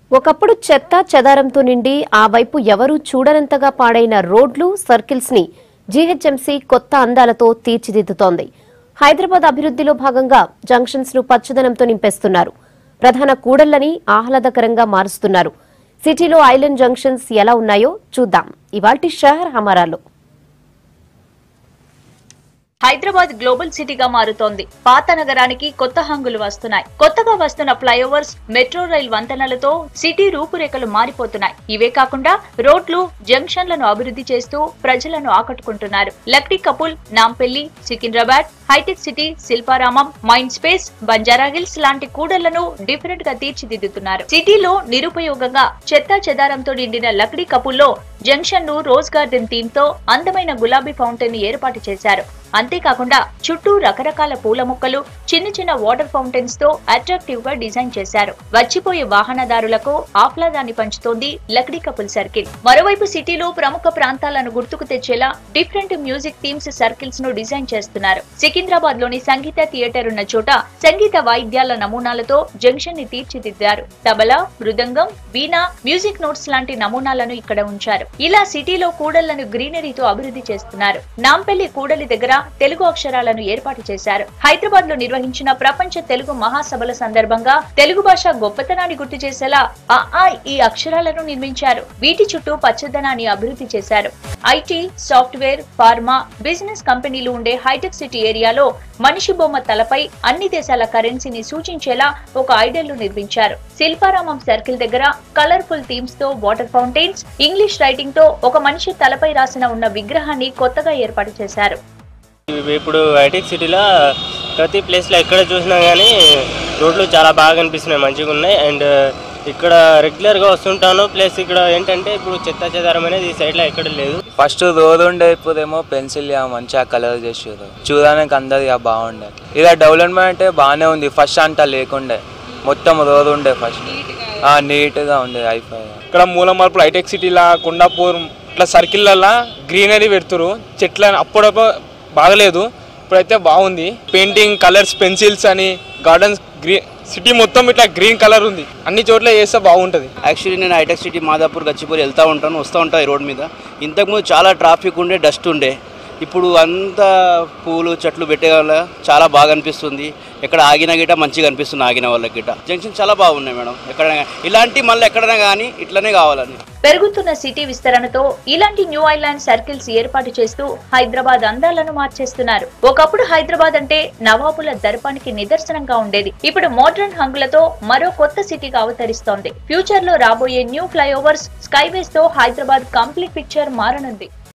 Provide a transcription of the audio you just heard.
ఒకప్పుడు చెత్త చెదారంతో నిండి ఆ వైపు ఎవరూ చూడనంతగా పాడైన రోడ్లు సర్కిల్స్ ని జీహెచ్ఎంసీ కొత్త అందాలతో తీర్చిదిద్దుతోంది హైదరాబాద్ అభివృద్ధిలో భాగంగా జంక్షన్స్ ను పచ్చదనంతో నింపేస్తున్నారు ప్రధాన కూడళ్లని ఆహ్లాదకరంగా మారుస్తున్నారు సిటీలో ఐలాండ్ జంక్షన్స్ ఎలా ఉన్నాయో చూద్దాం ఇవాల్టి షహర్ హమారాలో హైదరాబాద్ గ్లోబల్ సిటీగా మారుతోంది పాత నగరానికి కొత్త హంగులు వస్తున్నాయి కొత్తగా వస్తున్న ఫ్లైఓవర్స్ మెట్రో రైల్ వంతెనలతో సిటీ రూపురేఖలు మారిపోతున్నాయి ఇవే కాకుండా రోడ్లు జంక్షన్లను అభివృద్ధి చేస్తూ ప్రజలను ఆకట్టుకుంటున్నారు Lakdi Kapul Nampally Secunderabad hitech city Shilparamam mind space Banjara hills లాంటి కూడళ్లను డిఫరెంట్ గా తీర్చిదిద్దుతున్నారు సిటీలో నిరుపయోగంగా చెత్త చెదారంతో నిండిన లక్డీ కపుల్లో జంక్షన్ ను రోజ్ గార్డెన్ థీమ్ తో అందమైన గులాబీ ఫౌంటైన్ ఏర్పాటు చేశారు అంతేకాకుండా చుట్టూ రకరకాల పూల మొక్కలు చిన్న చిన్న వాటర్ ఫౌంటైన్స్ తో అట్రాక్టివ్ గా డిజైన్ చేశారు వచ్చిపోయే వాహనదారులకు ఆహ్లాదాన్ని పంచుతోంది లక్డీ కపుల్ సర్కిల్ మరోవైపు సిటీలో ప్రముఖ ప్రాంతాలను గుర్తుకు తెచ్చేలా డిఫరెంట్ మ్యూజిక్ థీమ్స్ సర్కిల్స్ ను డిజైన్ చేస్తున్నారు సికింద్రాబాద్ లోని సంగీత థియేటర్ ఉన్న చోట సంగీత వాయిద్యాల నమూనాలతో జంక్షన్ ని తీర్చిదిద్దారు తబలా మృదంగం వీణా మ్యూజిక్ నోట్స్ లాంటి నమూనాలను ఇక్కడ ఉంచారు ఇలా సిటీలో కూడళ్లను గ్రీనరీతో అభివృద్ధి చేస్తున్నారు నాంపల్లి కూడలి దగ్గర తెలుగు అక్షరాలను ఏర్పాటు చేశారు హైదరాబాద్ లో నిర్వహించిన ప్రపంచ తెలుగు మహాసభల సందర్భంగా తెలుగు భాష గొప్పతనాన్ని గుర్తు చేసేలా ఆ ఆ ఈ అక్షరాలను నిర్మించారు వీటి చుట్టూ పచ్చదనాన్ని అభివృద్ధి చేశారు ఐటీ సాఫ్ట్వేర్ ఫార్మా బిజినెస్ కంపెనీలు ఉండే హైటెక్ సిటీ ఏరియాలో మనిషి బొమ్మ తలపై అన్ని దేశాల కరెన్సీని సూచించేలా ఒక ఐడల్ నిర్మించారు శిల్పారామం సర్కిల్ దగ్గర కలర్ఫుల్ థీమ్స్ తో వాటర్ ఫౌంటైన్స్ ఇంగ్లీష్ రైటింగ్ తో ఒక మనిషి తలపై రాసిన ఉన్న విగ్రహాన్ని కొత్తగా ఏర్పాటు చేశారు ఇవి ఇప్పుడు హైటెక్ సిటీలో ప్రతి ప్లేస్లో ఎక్కడ చూసినా కానీ రోడ్లు చాలా బాగా కనిపిస్తున్నాయి మంచిగా ఉన్నాయి అండ్ ఇక్కడ రెగ్యులర్గా వస్తుంటాను ప్లస్ ఇక్కడ ఏంటంటే ఇప్పుడు చెత్త చెదారం అనేది ఈ సైడ్లో ఎక్కడ లేదు ఫస్ట్ రోడ్ ఉండే ఇప్పుడేమో పెన్సిల్ ఇక మంచిగా కలర్ చేసారు చూడడానికి అందరు ఇక బాగుండే ఇక డెవలప్మెంట్ అంటే బాగానే ఉంది ఫస్ట్ అంత లేకుండే మొత్తం రోడ్ ఉండే ఫస్ట్ నీట్గా ఉండే ఐఫై ఇక్కడ మూల మార్పులు హైటెక్ సిటీలా కొండాపూర్ ఇట్లా సర్కిల్లల్లా గ్రీనరీ పెడుతురు చెట్ల అప్పుడప్పుడు బాగలేదు ఇప్పుడైతే బాగుంది పెయింటింగ్ కలర్స్ పెన్సిల్స్ అని గార్డెన్స్ గ్రీ సిటీ మొత్తం ఇట్లా గ్రీన్ కలర్ ఉంది అన్ని చోట్ల చేస్తే బాగుంటుంది యాక్చువల్లీ నేను హైటెక్ సిటీ మాదాపూర్ గచ్చిపూర్ వెళ్తూ ఉంటాను వస్తూ ఉంటాను ఈ రోడ్ మీద ఇంతకుముందు చాలా ట్రాఫిక్ ఉండే డస్ట్ ఉండే ఇప్పుడు అంత పూలు చెట్లు పెట్టే వల్ల చాలా బాగా అనిపిస్తుంది ఎక్కడ ఆగిన గిట మంచిగా అనిపిస్తుంది ఆగిన వాళ్ళకి గిట జంక్షన్ చాలా బాగున్నాయి మేడం ఎక్కడైనా ఇలాంటి మళ్ళీ ఎక్కడైనా కానీ ఇట్లనే కావాలని పెరుగుతున్న సిటీ విస్తరణతో ఇలాంటి న్యూ ఐలాండ్ సర్కిల్స్ ఏర్పాటు చేస్తూ హైదరాబాద్ అందాలను మార్చేస్తున్నారు ఒకప్పుడు హైదరాబాద్ అంటే నవాబుల దర్పానికి నిదర్శనంగా ఉండేది ఇప్పుడు మోడర్న్ హంగులతో మరో కొత్త సిటీగా అవతరిస్తోంది ఫ్యూచర్ లో రాబోయే న్యూ ఫ్లైఓవర్స్ స్కైవేస్ తో హైదరాబాద్ కంప్లీట్ పిక్చర్ మారనుంది